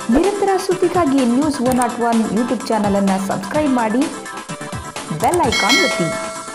ನಿರಂತರ ಸುದ್ದಿಗಾಗಿ news one nought one YouTube ಚಾನಲನ್ನು ಸಬ್ಸ್ಕ್ರೈಬ್ ಮಾಡಿ ಬೆಲ್ ಐಕಾನ್ ಒತ್ತಿ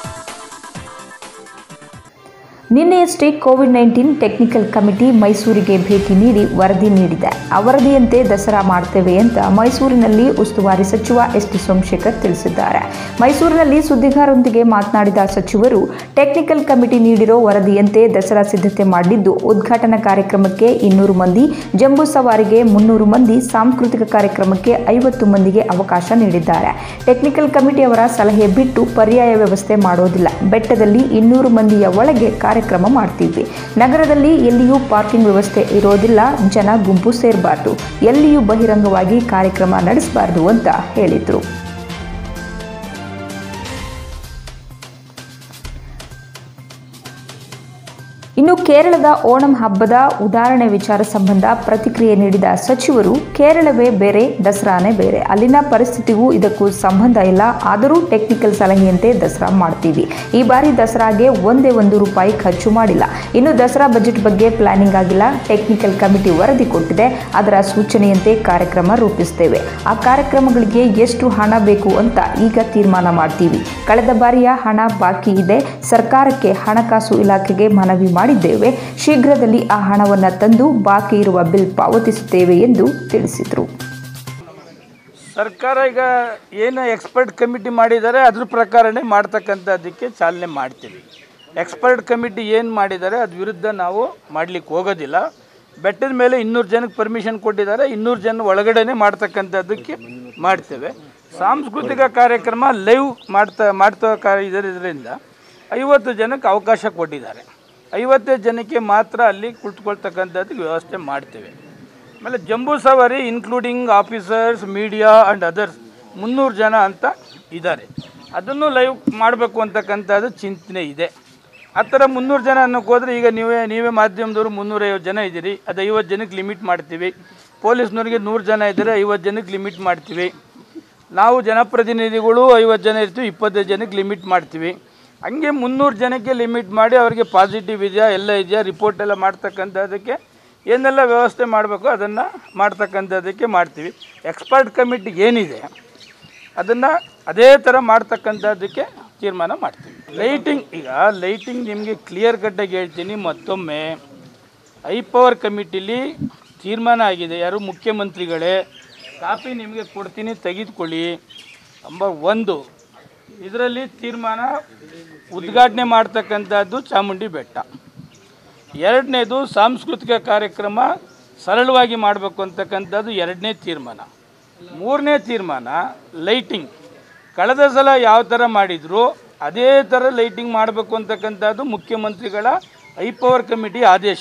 ನಿನ್ನೆಯಷ್ಟೇ ಕೋವಿಡ್ ನೈನ್ಟೀನ್ ಟೆಕ್ನಿಕಲ್ ಕಮಿಟಿ ಮೈಸೂರಿಗೆ ಭೇಟಿ ನೀಡಿ ವರದಿ ನೀಡಿದೆ ಆ ವರದಿಯಂತೆ ದಸರಾ ಮಾಡ್ತೇವೆ ಅಂತ ಮೈಸೂರಿನಲ್ಲಿ ಉಸ್ತುವಾರಿ ಸಚಿವ ಎಸ್ ಟಿ ಸೋಮಶೇಖರ್ ತಿಳಿಸಿದ್ದಾರೆ ಮೈಸೂರಿನಲ್ಲಿ ಸುದ್ದಿಗಾರರೊಂದಿಗೆ ಮಾತನಾಡಿದ ಸಚಿವರು ಟೆಕ್ನಿಕಲ್ ಕಮಿಟಿ ನೀಡಿರೋ ವರದಿಯಂತೆ ದಸರಾ ಸಿದ್ಧತೆ ಮಾಡಿದ್ದು ಉದ್ಘಾಟನಾ ಕಾರ್ಯಕ್ರಮಕ್ಕೆ ಇನ್ನೂರು ಮಂದಿ ಜಂಬೂ ಸವಾರಿಗೆ ಮುನ್ನೂರು ಮಂದಿ ಸಾಂಸ್ಕೃತಿಕ ಕಾರ್ಯಕ್ರಮಕ್ಕೆ ಐವತ್ತು ಮಂದಿಗೆ ಅವಕಾಶ ನೀಡಿದ್ದಾರೆ ಟೆಕ್ನಿಕಲ್ ಕಮಿಟಿಯವರ ಸಲಹೆ ಬಿಟ್ಟು ಪರ್ಯಾಯ ವ್ಯವಸ್ಥೆ ಮಾಡೋದಿಲ್ಲ ಬೆಟ್ಟದಲ್ಲಿ ಇನ್ನೂರು ಮಂದಿಯ ಒಳಗೆ ಕಾರ್ಯಕ್ರಮ ಮಾಡ್ತೀವಿ ನಗರದಲ್ಲಿ ಎಲ್ಲಿಯೂ ಪಾರ್ಕಿಂಗ್ ವ್ಯವಸ್ಥೆ ಇರೋದಿಲ್ಲ ಜನ ಗುಂಪು ಸೇರಬಾರ್ದು ಎಲ್ಲಿಯೂ ಬಹಿರಂಗವಾಗಿ ಕಾರ್ಯಕ್ರಮ ನಡೆಸಬಾರ್ದು ಅಂತ ಹೇಳಿದರು ಇನ್ನು ಕೇರಳದ ಓಣಂ ಹಬ್ಬದ ಉದಾಹರಣೆ ವಿಚಾರ ಸಂಬಂಧ ಪ್ರತಿಕ್ರಿಯೆ ನೀಡಿದ ಸಚಿವರು ಕೇರಳವೇ ಬೇರೆ ದಸರಾನೇ ಬೇರೆ ಅಲ್ಲಿನ ಪರಿಸ್ಥಿತಿಗೂ ಇದಕ್ಕೂ ಸಂಬಂಧ ಇಲ್ಲ ಆದರೂ ಟೆಕ್ನಿಕಲ್ ಸಲಹೆಯಂತೆ ದಸರಾ ಮಾಡ್ತೀವಿ ಈ ಬಾರಿ ದಸರಾಗೆ ಒಂದೇ ಒಂದು ರೂಪಾಯಿ ಖರ್ಚು ಮಾಡಿಲ್ಲ ಇನ್ನು ದಸರಾ ಬಜೆಟ್ ಬಗ್ಗೆ ಪ್ಲಾನಿಂಗ್ ಆಗಿಲ್ಲ ಟೆಕ್ನಿಕಲ್ ಕಮಿಟಿ ವರದಿ ಕೊಟ್ಟಿದೆ ಅದರ ಸೂಚನೆಯಂತೆ ಕಾರ್ಯಕ್ರಮ ರೂಪಿಸ್ತೇವೆ ಆ ಕಾರ್ಯಕ್ರಮಗಳಿಗೆ ಎಷ್ಟು ಹಣ ಬೇಕು ಅಂತ ಈಗ ತೀರ್ಮಾನ ಮಾಡ್ತೀವಿ ಕಳೆದ ಬಾರಿಯ ಹಣ ಬಾಕಿ ಇದೆ ಸರ್ಕಾರಕ್ಕೆ ಹಣಕಾಸು ಇಲಾಖೆಗೆ ಮನವಿ ಮಾಡಿದ್ದೇವೆ ಶೀಘ್ರದಲ್ಲಿ ಆ ಹಣವನ್ನು ತಂದು ಬಾಕಿ ಇರುವ ಬಿಲ್ ಪಾವತಿಸುತ್ತೇವೆ ಎಂದು ತಿಳಿಸಿದರು ಸರ್ಕಾರ ಈಗ ಏನು ಎಕ್ಸ್ಪರ್ಟ್ ಕಮಿಟಿ ಮಾಡಿದ್ದಾರೆ ಅದ್ರ ಪ್ರಕಾರನೇ ಮಾಡ್ತಕ್ಕಂಥದ್ದಕ್ಕೆ ಚಾಲನೆ ಮಾಡ್ತೀವಿ ಎಕ್ಸ್ಪರ್ಟ್ ಕಮಿಟಿ ಏನು ಮಾಡಿದ್ದಾರೆ ಅದ್ರ ವಿರುದ್ಧ ನಾವು ಮಾಡಲಿಕ್ಕೆ ಹೋಗೋದಿಲ್ಲ ಬೆಟ್ಟದ ಮೇಲೆ ಇನ್ನೂರು ಜನಕ್ಕೆ ಪರ್ಮಿಷನ್ ಕೊಟ್ಟಿದ್ದಾರೆ ಇನ್ನೂರು ಜನ ಒಳಗಡೆನೆ ಮಾಡ್ತಕ್ಕಂಥದ್ದಕ್ಕೆ ಮಾಡ್ತೇವೆ ಸಾಂಸ್ಕೃತಿಕ ಕಾರ್ಯಕ್ರಮ ಲೈವ್ ಮಾಡ್ತಾ ಮಾಡ್ತಾ ಕಾ- ಇದರಿಂದ ಐವತ್ತು ಜನಕ್ಕೆ ಅವಕಾಶ ಕೊಟ್ಟಿದ್ದಾರೆ ಐವತ್ತು ಜನಕ್ಕೆ ಮಾತ್ರ ಅಲ್ಲಿ ಕುಳಿತುಕೊಳ್ತಕ್ಕಂಥದ್ದಕ್ಕೆ ವ್ಯವಸ್ಥೆ ಮಾಡ್ತೇವೆ ಆಮೇಲೆ Jamboo Savari including officers media and others ಮುನ್ನೂರು ಜನ ಅಂತ ಇದ್ದಾರೆ ಅದನ್ನು ಲೈವ್ ಮಾಡಬೇಕು ಅಂತಕ್ಕಂಥದ್ದು ಚಿಂತನೆ ಇದೆ ಆ ಥರ ಮುನ್ನೂರು ಜನ ಅನ್ನೋಕೆ ಹೋದರೆ ಈಗ ನೀವೇ ನೀವೇ ಮಾಧ್ಯಮದವರು ಮುನ್ನೂರೈವತ್ತು ಜನ ಇದ್ದೀರಿ ಅದು ಐವತ್ತು ಜನಕ್ಕೆ ಲಿಮಿಟ್ ಮಾಡ್ತೀವಿ ಪೊಲೀಸ್ನವ್ರಿಗೆ ನೂರು ಜನ ಇದ್ದರೆ ಐವತ್ತು ಜನಕ್ಕೆ ಲಿಮಿಟ್ ಮಾಡ್ತೀವಿ ನಾವು ಜನಪ್ರತಿನಿಧಿಗಳು ಐವತ್ತು ಜನ ಇರ್ತೀವಿ ಇಪ್ಪತ್ತೈದು ಜನಕ್ಕೆ ಲಿಮಿಟ್ ಮಾಡ್ತೀವಿ ಹಂಗೆ ಮುನ್ನೂರು ಜನಕ್ಕೆ ಲಿಮಿಟ್ ಮಾಡಿ ಅವರಿಗೆ ಪಾಸಿಟಿವ್ ಇದೆಯಾ ಎಲ್ಲ ಇದೆಯಾ ರಿಪೋರ್ಟ್ ಎಲ್ಲ ಮಾಡ್ತಕ್ಕಂಥದ್ದಕ್ಕೆ ಏನೆಲ್ಲ ವ್ಯವಸ್ಥೆ ಮಾಡಬೇಕು ಅದನ್ನು ಮಾಡ್ತಕ್ಕಂಥದ್ದಕ್ಕೆ ಮಾಡ್ತೀವಿ ಎಕ್ಸ್ಪರ್ಟ್ ಕಮಿಟಿ ಏನಿದೆ ಅದನ್ನು ಅದೇ ಥರ ಮಾಡ್ತಕ್ಕಂಥದ್ದಕ್ಕೆ ತೀರ್ಮಾನ ಮಾಡ್ತೀವಿ ಲೈಟಿಂಗ್ ಈಗ ಲೈಟಿಂಗ್ ನಿಮಗೆ ಕ್ಲಿಯರ್ ಕಟ್ಟಾಗಿ ಹೇಳ್ತೀನಿ ಮತ್ತೊಮ್ಮೆ ಐ ಪವರ್ ಕಮಿಟಿಲಿ ತೀರ್ಮಾನ ಆಗಿದೆ ಯಾರು ಮುಖ್ಯಮಂತ್ರಿಗಳೇ ಕಾಪಿ ನಿಮಗೆ ಕೊಡ್ತೀನಿ ತೆಗೆದುಕೊಳ್ಳಿ ನಂಬರ್ ಒಂದು ಇದರಲ್ಲಿ ತೀರ್ಮಾನ ಉದ್ಘಾಟನೆ ಮಾಡ್ತಕ್ಕಂಥದ್ದು ಚಾಮುಂಡಿ ಬೆಟ್ಟ ಎರಡನೇದು ಸಾಂಸ್ಕೃತಿಕ ಕಾರ್ಯಕ್ರಮ ಸರಳವಾಗಿ ಮಾಡಬೇಕು ಅಂತಕ್ಕಂಥದ್ದು ಎರಡನೇ ತೀರ್ಮಾನ ಮೂರನೇ ತೀರ್ಮಾನ ಲೈಟಿಂಗ್ ಕಳೆದ ಸಲ ಯಾವ ಥರ ಮಾಡಿದ್ರು ಅದೇ ಥರ ಲೈಟಿಂಗ್ ಮಾಡಬೇಕು ಅಂತಕ್ಕಂಥದ್ದು ಮುಖ್ಯಮಂತ್ರಿಗಳ ಐ ಪವರ್ ಕಮಿಟಿ ಆದೇಶ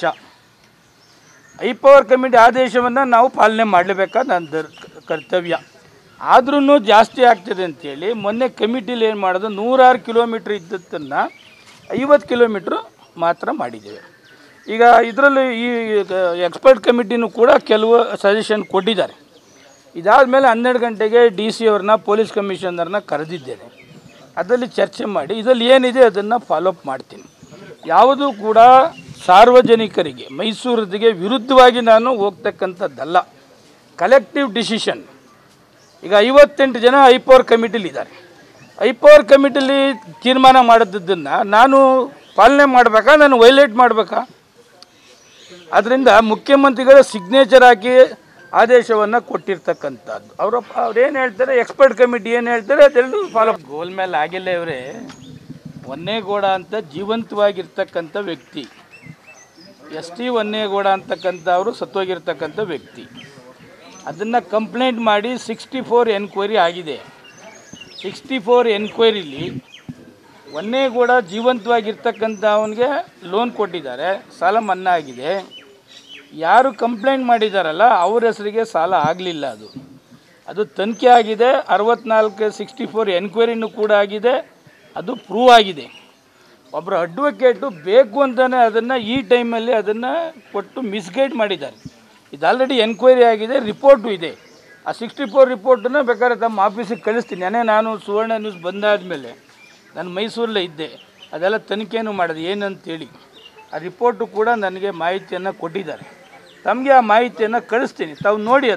ಐ ಪವರ್ ಕಮಿಟಿ ಆದೇಶವನ್ನು ನಾವು ಪಾಲನೆ ಮಾಡಲೇಬೇಕಾದ ನನ್ನ ದರ್- ಕರ್ತವ್ಯ ಆದ್ರೂ ಜಾಸ್ತಿ ಆಗ್ತದೆ ಅಂತೇಳಿ ಮೊನ್ನೆ ಕಮಿಟಿಲಿ ಏನು ಮಾಡೋದು ನೂರಾರು ಕಿಲೋಮೀಟ್ರ್ ಇದ್ದದ್ದನ್ನು ಐವತ್ತು ಕಿಲೋಮೀಟ್ರ್ ಮಾತ್ರ ಮಾಡಿದ್ದೇವೆ ಈಗ ಇದರಲ್ಲಿ ಈ ಎಕ್ಸ್ಪರ್ಟ್ ಕಮಿಟಿನೂ ಕೂಡ ಕೆಲವು ಸಜೆಷನ್ ಕೊಟ್ಟಿದ್ದಾರೆ ಇದಾದಮೇಲೆ ಹನ್ನೆರಡು ಗಂಟೆಗೆ ಡಿ ಸಿ ಅವ್ರನ್ನ ಪೊಲೀಸ್ ಕಮಿಷನರ್ನ ಕರೆದಿದ್ದೇನೆ ಅದರಲ್ಲಿ ಚರ್ಚೆ ಮಾಡಿ ಇದರಲ್ಲಿ ಏನಿದೆ ಅದನ್ನು ಫಾಲೋಅಪ್ ಮಾಡ್ತೀನಿ ಯಾವುದೂ ಕೂಡ ಸಾರ್ವಜನಿಕರಿಗೆ ಮೈಸೂರಿಗೆ ವಿರುದ್ಧವಾಗಿ ನಾನು ಹೋಗ್ತಕ್ಕಂಥದ್ದಲ್ಲ ಕಲೆಕ್ಟಿವ್ ಡಿಸಿಷನ್ ಈಗ ಐವತ್ತೆಂಟು ಜನ ಐ ಪವರ್ ಕಮಿಟಿಲಿದ್ದಾರೆ ಐ ಪವರ್ ಕಮಿಟಿಲಿ ತೀರ್ಮಾನ ಮಾಡಿದ್ದನ್ನು ನಾನು ಪಾಲನೆ ಮಾಡಬೇಕಾ ನಾನು ವೈಲೇಟ್ ಮಾಡಬೇಕಾ ಅದರಿಂದ ಮುಖ್ಯಮಂತ್ರಿಗಳ ಸಿಗ್ನೇಚರ್ ಹಾಕಿ ಆದೇಶವನ್ನು ಕೊಟ್ಟಿರ್ತಕ್ಕಂಥದ್ದು ಅವರು ಅವ್ರೇನು ಹೇಳ್ತಾರೆ ಎಕ್ಸ್ಪರ್ಟ್ ಕಮಿಟಿ ಏನು ಹೇಳ್ತಾರೆ ಅದೆಲ್ಲರೂ ಫಾಲೋ ಗೋಲ್ ಮೇಲೆ ಆಗಿಲ್ಲ ಇವರೇ ಒನ್ನೇಗೌಡ ಅಂತ ಜೀವಂತವಾಗಿರ್ತಕ್ಕಂಥ ವ್ಯಕ್ತಿ ಎಸ್ ಟಿ ಒನ್ನೇಗೌಡ ಅಂತಕ್ಕಂಥ ಅವರು ಸತ್ತೋಗಿರ್ತಕ್ಕಂಥ ವ್ಯಕ್ತಿ ಅದನ್ನು ಕಂಪ್ಲೇಂಟ್ ಮಾಡಿ ಸಿಕ್ಸ್ಟಿ ಫೋರ್ ಎನ್ಕ್ವೈರಿ ಆಗಿದೆ ಸಿಕ್ಸ್ಟಿ ಫೋರ್ ಎನ್ಕ್ವೈರಿಲಿ ಒನ್ನೇಗೌಡ ಜೀವಂತವಾಗಿರ್ತಕ್ಕಂಥ ಅವನಿಗೆ ಲೋನ್ ಕೊಟ್ಟಿದ್ದಾರೆ ಸಾಲ ಮನ್ನಾ ಆಗಿದೆ ಯಾರು ಕಂಪ್ಲೇಂಟ್ ಮಾಡಿದಾರಲ್ಲ ಅವ್ರ ಹೆಸರಿಗೆ ಸಾಲ ಆಗಲಿಲ್ಲ ಅದು ಅದು ತನಿಖೆ ಆಗಿದೆ ಅರವತ್ನಾಲ್ಕು ಸಿಕ್ಸ್ಟಿ ಫೋರ್ ಎನ್ಕ್ವೈರಿನೂ ಕೂಡ ಆಗಿದೆ ಅದು ಪ್ರೂವ್ ಆಗಿದೆ ಒಬ್ಬರು ಅಡ್ವೊಕೇಟು ಬೇಕು ಅಂತಲೇ ಅದನ್ನು ಈ ಟೈಮಲ್ಲಿ ಅದನ್ನು ಕೊಟ್ಟು ಮಿಸ್ಗೈಡ್ ಮಾಡಿದ್ದಾರೆ ಇದು ಆಲ್ರೆಡಿ ಎನ್ಕ್ವೈರಿ ಆಗಿದೆ ರಿಪೋರ್ಟು ಇದೆ ಆ ಸಿಕ್ಸ್ಟಿ ಫೋರ್ ರಿಪೋರ್ಟನ್ನು ಬೇಕಾದ್ರೆ ತಮ್ಮ ಆಫೀಸಿಗೆ ಕಳಿಸ್ತೀನಿ ನಾನೇ ನಾನು ಸುವರ್ಣ ನ್ಯೂಸ್ ಬಂದಾದಮೇಲೆ ನಾನು ಮೈಸೂರಲ್ಲೇ ಇದ್ದೆ ಅದೆಲ್ಲ ತನಿಖೆನೂ ಮಾಡಿದೆ ಏನಂತೇಳಿ ಆ ರಿಪೋರ್ಟು ಕೂಡ ನನಗೆ ಮಾಹಿತಿಯನ್ನು ಕೊಟ್ಟಿದ್ದಾರೆ ತಮಗೆ ಆ ಮಾಹಿತಿಯನ್ನು ಕಳಿಸ್ತೀನಿ ತಾವು ನೋಡಿ ಅದನ್ನು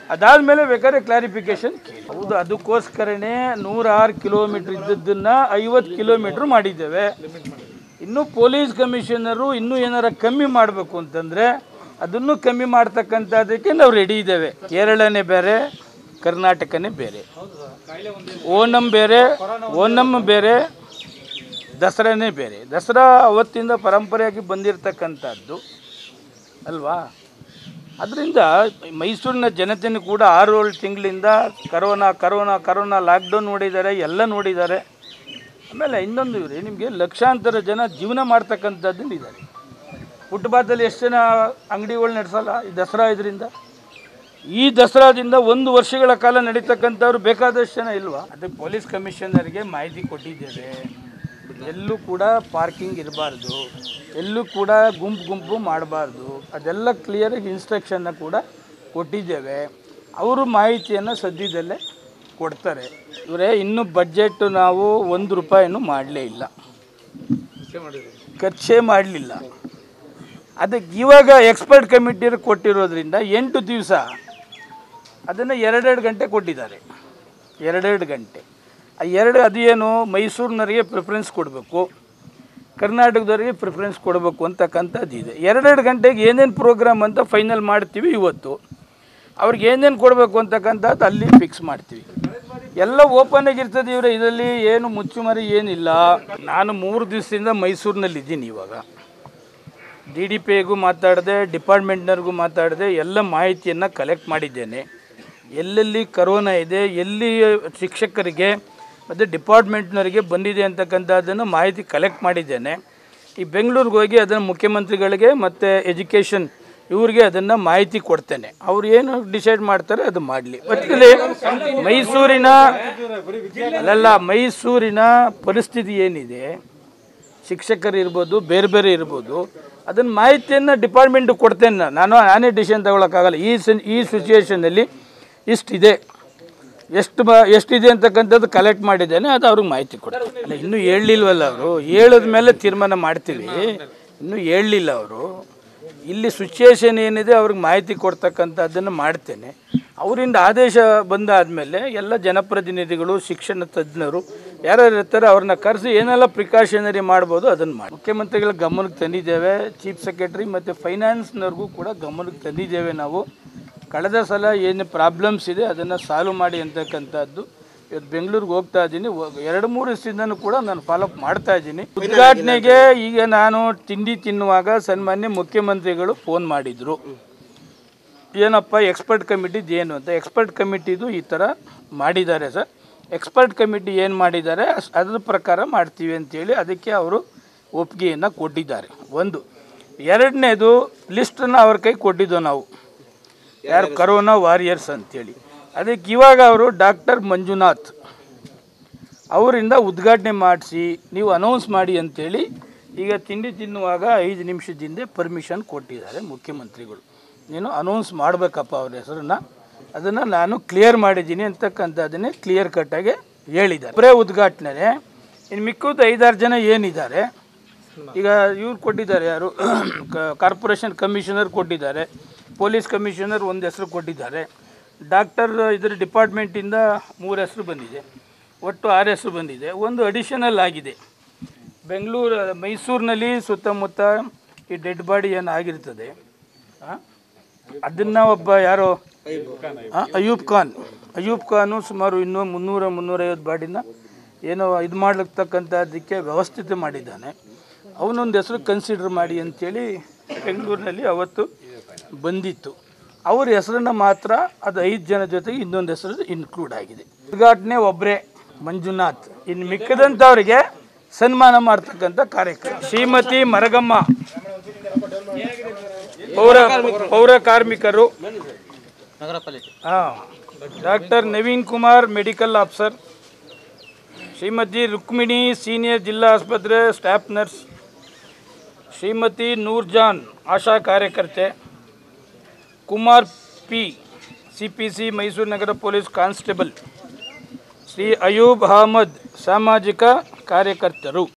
ಅದಾದಮೇಲೆ ಬೇಕಾದ್ರೆ ಕ್ಲಾರಿಫಿಕೇಶನ್ ಹೌದು ಅದಕ್ಕೋಸ್ಕರನೇ ನೂರಾರು ಕಿಲೋಮೀಟ್ರ್ ಇದ್ದದ್ದನ್ನು ಐವತ್ತು ಕಿಲೋಮೀಟ್ರ್ ಮಾಡಿದ್ದೇವೆ ಇನ್ನು ಪೊಲೀಸ್ ಕಮಿಷನರು ಇನ್ನೂ ಏನಾರ ಕಮ್ಮಿ ಮಾಡಬೇಕು ಅಂತಂದರೆ ಅದನ್ನು ಕಮ್ಮಿ ಮಾಡ್ತಕ್ಕಂಥದ್ದಕ್ಕೆ ನಾವು ರೆಡಿ ಇದ್ದೇವೆ ಕೇರಳನೇ ಬೇರೆ ಕರ್ನಾಟಕನೇ ಬೇರೆ ಓಣಂ ಬೇರೆ ಓಣಂ ಬೇರೆ ದಸರಾನೇ ಬೇರೆ ದಸರಾ ಅವತ್ತಿಂದ ಪರಂಪರೆಯಾಗಿ ಬಂದಿರತಕ್ಕಂಥದ್ದು ಅಲ್ವಾ ಅದರಿಂದ ಮೈಸೂರಿನ ಜನತೆಯೂ ಕೂಡ ಆರು ಏಳು ತಿಂಗಳಿಂದ ಕರೋನಾ ಕರೋನಾ ಕರೋನಾ ಲಾಕ್ಡೌನ್ ನೋಡಿದ್ದಾರೆ ಎಲ್ಲ ನೋಡಿದ್ದಾರೆ ಆಮೇಲೆ ಇನ್ನೊಂದು ಇವ್ರಿ ನಿಮಗೆ ಲಕ್ಷಾಂತರ ಜನ ಜೀವನ ಮಾಡ್ತಕ್ಕಂಥದ್ದು ಇದ್ದಾರೆ ಫುಟ್ಪಾತಲ್ಲಿ ಎಷ್ಟು ಜನ ಅಂಗಡಿಗಳು ನಡೆಸಲ್ಲ ಈ ದಸರಾ ಇದರಿಂದ ಈ ದಸರಾದಿಂದ ಒಂದು ವರ್ಷಗಳ ಕಾಲ ನಡೀತಕ್ಕಂಥವ್ರು ಬೇಕಾದಷ್ಟು ಜನ ಇಲ್ವಾ ಅದಕ್ಕೆ ಪೊಲೀಸ್ ಕಮಿಷನರ್ಗೆ ಮಾಹಿತಿ ಕೊಟ್ಟಿದ್ದೇವೆ ಎಲ್ಲೂ ಕೂಡ ಪಾರ್ಕಿಂಗ್ ಇರಬಾರ್ದು ಎಲ್ಲೂ ಕೂಡ ಗುಂಪು ಗುಂಪು ಮಾಡಬಾರ್ದು ಅದೆಲ್ಲ ಕ್ಲಿಯರಾಗಿ ಇನ್ಸ್ಟ್ರಕ್ಷನ್ನ ಕೂಡ ಕೊಟ್ಟಿದ್ದೇವೆ ಅವರು ಮಾಹಿತಿಯನ್ನು ಸದ್ಯದಲ್ಲೇ ಕೊಡ್ತಾರೆ ಇವರೇ ಇನ್ನೂ ಬಡ್ಜೆಟ್ ನಾವು ಒಂದು ರೂಪಾಯಿನೂ ಮಾಡಲೇ ಇಲ್ಲ ಖರ್ಚೇ ಮಾಡಲಿಲ್ಲ ಅದಕ್ಕೆ ಇವಾಗ ಎಕ್ಸ್ಪರ್ಟ್ ಕಮಿಟಿಯರು ಕೊಟ್ಟಿರೋದ್ರಿಂದ ಎಂಟು ದಿವಸ ಅದನ್ನು ಎರಡೆರಡು ಗಂಟೆ ಕೊಟ್ಟಿದ್ದಾರೆ ಎರಡೆರಡು ಗಂಟೆ ಆ ಎರಡು ಅದೇನು ಮೈಸೂರಿನವರಿಗೆ ಪ್ರಿಫರೆನ್ಸ್ ಕೊಡಬೇಕು ಕರ್ನಾಟಕದವರಿಗೆ ಪ್ರಿಫರೆನ್ಸ್ ಕೊಡಬೇಕು ಅಂತಕ್ಕಂಥದ್ದು ಇದೆ ಎರಡೆರಡು ಗಂಟೆಗೆ ಏನೇನು ಪ್ರೋಗ್ರಾಮ್ ಅಂತ ಫೈನಲ್ ಮಾಡ್ತೀವಿ ಇವತ್ತು ಅವ್ರಿಗೆ ಏನೇನು ಕೊಡಬೇಕು ಅಂತಕ್ಕಂಥದ್ದು ಅಲ್ಲಿ ಫಿಕ್ಸ್ ಮಾಡ್ತೀವಿ ಎಲ್ಲ ಓಪನ್ ಆಗಿರ್ತದೆ ಇವರೇ ಇದರಲ್ಲಿ ಏನು ಮುಚ್ಚುಮರಿ ಏನಿಲ್ಲ ನಾನು ಮೂರು ದಿವಸದಿಂದ ಮೈಸೂರಿನಲ್ಲಿ ಇದ್ದೀನಿ ಇವಾಗ ಡಿ ಡಿ ಪಿಗೂ ಮಾತಾಡಿದೆ ಡಿಪಾರ್ಟ್ಮೆಂಟ್ನವ್ರಿಗೂ ಮಾತಾಡಿದೆ ಎಲ್ಲ ಮಾಹಿತಿಯನ್ನು ಕಲೆಕ್ಟ್ ಮಾಡಿದ್ದೇನೆ ಎಲ್ಲೆಲ್ಲಿ ಕರೋನಾ ಇದೆ ಎಲ್ಲಿ ಶಿಕ್ಷಕರಿಗೆ ಮತ್ತು ಡಿಪಾರ್ಟ್ಮೆಂಟ್ನವರಿಗೆ ಬಂದಿದೆ ಅಂತಕ್ಕಂಥದ್ದನ್ನು ಮಾಹಿತಿ ಕಲೆಕ್ಟ್ ಮಾಡಿದ್ದೇನೆ ಈ ಬೆಂಗಳೂರಿಗೆ ಹೋಗಿ ಅದನ್ನು ಮುಖ್ಯಮಂತ್ರಿಗಳಿಗೆ ಮತ್ತು ಎಜುಕೇಷನ್ ಇವ್ರಿಗೆ ಅದನ್ನು ಮಾಹಿತಿ ಕೊಡ್ತೇನೆ ಅವ್ರು ಏನು ಡಿಸೈಡ್ ಮಾಡ್ತಾರೆ ಅದು ಮಾಡಲಿ ಒಟ್ಟಿನಲ್ಲಿ ಮೈಸೂರಿನ ಅಲ್ಲಲ್ಲ ಮೈಸೂರಿನ ಪರಿಸ್ಥಿತಿ ಏನಿದೆ ಶಿಕ್ಷಕರು ಇರ್ಬೋದು ಬೇರೆ ಬೇರೆ ಇರ್ಬೋದು ಅದನ್ನು ಮಾಹಿತಿಯನ್ನು ಡಿಪಾರ್ಟ್ಮೆಂಟಿಗೆ ಕೊಡ್ತೇನೆ ನಾನು ನಾನು ನಾನೇ ಡಿಸಿಷನ್ ತಗೊಳಕ್ಕಾಗಲ್ಲ ಈ ಸನ್ ಈ ಸಿಚುವೇಷನಲ್ಲಿ ಇಷ್ಟಿದೆ ಎಷ್ಟು ಬ ಎಷ್ಟಿದೆ ಅಂತಕ್ಕಂಥದ್ದು ಕಲೆಕ್ಟ್ ಮಾಡಿದ್ದೇನೆ ಅದು ಅವ್ರಿಗೆ ಮಾಹಿತಿ ಕೊಡ್ತೀನಿ ಅಲ್ಲ ಇನ್ನೂ ಹೇಳಲಿಲ್ವಲ್ಲ ಅವರು ಹೇಳಿದ ಮೇಲೆ ತೀರ್ಮಾನ ಮಾಡ್ತೀವಿ ಇನ್ನೂ ಹೇಳಲಿಲ್ಲ ಅವರು ಇಲ್ಲಿ ಸಿಚುಯೇಷನ್ ಏನಿದೆ ಅವ್ರಿಗೆ ಮಾಹಿತಿ ಕೊಡ್ತಕ್ಕಂಥದ್ದನ್ನು ಮಾಡ್ತೇನೆ ಅವರಿಂದ ಆದೇಶ ಬಂದಾದಮೇಲೆ ಎಲ್ಲ ಜನಪ್ರತಿನಿಧಿಗಳು ಶಿಕ್ಷಣ ತಜ್ಞರು ಯಾರ್ಯಾರು ಇರ್ತಾರೆ ಅವ್ರನ್ನ ಕರೆಸಿ ಏನೆಲ್ಲ ಪ್ರಿಕಾಷನರಿ ಮಾಡ್ಬೋದು ಅದನ್ನು ಮಾಡಿ ಮುಖ್ಯಮಂತ್ರಿಗಳ ಗಮನಕ್ಕೆ ತಂದಿದ್ದೇವೆ ಚೀಫ್ ಸೆಕ್ರೆಟರಿ ಮತ್ತು ಫೈನಾನ್ಸ್ನವ್ರಿಗೂ ಕೂಡ ಗಮನಕ್ಕೆ ತಂದಿದ್ದೇವೆ ನಾವು ಕಳೆದ ಸಲ ಏನು ಪ್ರಾಬ್ಲಮ್ಸ್ ಇದೆ ಅದನ್ನು ಸಾಲ್ವ್ ಮಾಡಿ ಅಂತಕ್ಕಂಥದ್ದು ಇವತ್ತು ಬೆಂಗಳೂರಿಗೆ ಹೋಗ್ತಾ ಇದ್ದೀನಿ ಎರಡು ಮೂರು ದಿವಸದಿಂದನೂ ಕೂಡ ನಾನು ಫಾಲೋಅಪ್ ಮಾಡ್ತಾ ಇದ್ದೀನಿ ಉದ್ಘಾಟನೆಗೆ ಈಗ ನಾನು ತಿಂಡಿ ತಿನ್ನುವಾಗ ಸನ್ಮಾನ್ಯ ಮುಖ್ಯಮಂತ್ರಿಗಳು ಫೋನ್ ಮಾಡಿದರು ಏನಪ್ಪ ಎಕ್ಸ್ಪರ್ಟ್ ಕಮಿಟಿದು ಏನು ಅಂತ ಎಕ್ಸ್ಪರ್ಟ್ ಕಮಿಟಿದು ಈ ಥರ ಮಾಡಿದ್ದಾರೆ ಸರ್ ಎಕ್ಸ್ಪರ್ಟ್ ಕಮಿಟಿ ಏನು ಮಾಡಿದ್ದಾರೆ ಅಸ್ ಅದ್ರ ಪ್ರಕಾರ ಮಾಡ್ತೀವಿ ಅಂತೇಳಿ ಅದಕ್ಕೆ ಅವರು ಒಪ್ಪಿಗೆಯನ್ನು ಕೊಟ್ಟಿದ್ದಾರೆ ಒಂದು ಎರಡನೇದು ಲಿಸ್ಟನ್ನು ಅವ್ರ ಕೈ ಕೊಟ್ಟಿದ್ದು ನಾವು ಯಾರು ಕರೋನಾ ವಾರಿಯರ್ಸ್ ಅಂತೇಳಿ ಅದಕ್ಕೆ ಇವಾಗ ಅವರು ಡಾಕ್ಟರ್ ಮಂಜುನಾಥ್ ಅವರಿಂದ ಉದ್ಘಾಟನೆ ಮಾಡಿಸಿ ನೀವು ಅನೌನ್ಸ್ ಮಾಡಿ ಅಂತೇಳಿ ಈಗ ತಿಂಡಿ ತಿನ್ನುವಾಗ ಐದು ನಿಮಿಷದಿಂದ ಪರ್ಮಿಷನ್ ಕೊಟ್ಟಿದ್ದಾರೆ ಮುಖ್ಯಮಂತ್ರಿಗಳು ನೀನು ಅನೌನ್ಸ್ ಮಾಡಬೇಕಪ್ಪ ಅವ್ರ ಹೆಸರನ್ನ ಅದನ್ನು ನಾನು ಕ್ಲಿಯರ್ ಮಾಡಿದ್ದೀನಿ ಅಂತಕ್ಕಂಥದ್ದನ್ನೇ ಕ್ಲಿಯರ್ ಕಟ್ಟಾಗಿ ಹೇಳಿದ್ದಾರೆ ಬರೇ ಉದ್ಘಾಟನೆ ಇನ್ನು ಮಿಕ್ಕದ ಐದಾರು ಜನ ಏನಿದ್ದಾರೆ ಈಗ ಇವ್ರು ಕೊಟ್ಟಿದ್ದಾರೆ ಯಾರು ಕಾರ್ಪೊರೇಷನ್ ಕಮಿಷನರ್ ಕೊಟ್ಟಿದ್ದಾರೆ ಪೊಲೀಸ್ ಕಮಿಷನರ್ ಒಂದು ಹೆಸರು ಕೊಟ್ಟಿದ್ದಾರೆ ಡಾಕ್ಟರ್ ಇದ್ರ ಡಿಪಾರ್ಟ್ಮೆಂಟಿಂದ ಮೂರು ಹೆಸರು ಬಂದಿದೆ ಒಟ್ಟು ಆರು ಹೆಸರು ಬಂದಿದೆ ಒಂದು ಅಡಿಷನಲ್ ಆಗಿದೆ ಬೆಂಗಳೂರು ಮೈಸೂರಿನಲ್ಲಿ ಸುತ್ತಮುತ್ತ ಈ ಡೆಡ್ ಬಾಡಿ ಏನು ಆಗಿರ್ತದೆ ಅದನ್ನು ಒಬ್ಬ ಯಾರೋ ಆ, ಅಯೂಬ್ ಖಾನ್ ಅಯೂಬ್ ಖಾನು ಸುಮಾರು ಇನ್ನೂ ಮುನ್ನೂರ ಮುನ್ನೂರೈವತ್ತು ಬಾಡಿನ ಏನೋ ಇದು ಮಾಡ್ಲಿಕ್ಕಂಥದ್ದಕ್ಕೆ ವ್ಯವಸ್ಥಿತ ಮಾಡಿದ್ದಾನೆ ಅವನೊಂದು ಹೆಸರು ಕನ್ಸಿಡರ್ ಮಾಡಿ ಅಂಥೇಳಿ ಬೆಂಗಳೂರಿನಲ್ಲಿ ಅವತ್ತು ಬಂದಿತ್ತು ಅವ್ರ ಹೆಸರನ್ನ ಮಾತ್ರ ಅದು ಐದು ಜನ ಜೊತೆಗೆ ಇನ್ನೊಂದು ಹೆಸರು ಇನ್ಕ್ಲೂಡ್ ಆಗಿದೆ ಉದ್ಘಾಟನೆ ಒಬ್ಬರೇ ಮಂಜುನಾಥ್ ಇನ್ನು ಮಿಕ್ಕದಂಥವ್ರಿಗೆ ಸನ್ಮಾನ ಮಾಡ್ತಕ್ಕಂಥ ಕಾರ್ಯಕ್ರಮ ಶ್ರೀಮತಿ ಮರಗಮ್ಮ ಪೌರ ಪೌರ ಕಾರ್ಮಿಕರು ನಗರ ಪಾಲಿಕೆ ಹಾಂ doctor Naveen Kumar medical officer Shrimati Rukmini senior ಜಿಲ್ಲಾ ಆಸ್ಪತ್ರೆ ಸ್ಟಾಫ್ ನರ್ಸ್ ಶ್ರೀಮತಿ ನೂರ್ಜಾನ್ ಆಶಾ ಕಾರ್ಯಕರ್ತೆ Kumar P C P C Mysuru ನಗರ ಪೊಲೀಸ್ ಕಾನ್ಸ್ಟೇಬಲ್ ಶ್ರೀ ಅಯೂಬ್ ಅಹಮದ್ ಸಾಮಾಜಿಕ ಕಾರ್ಯಕರ್ತರು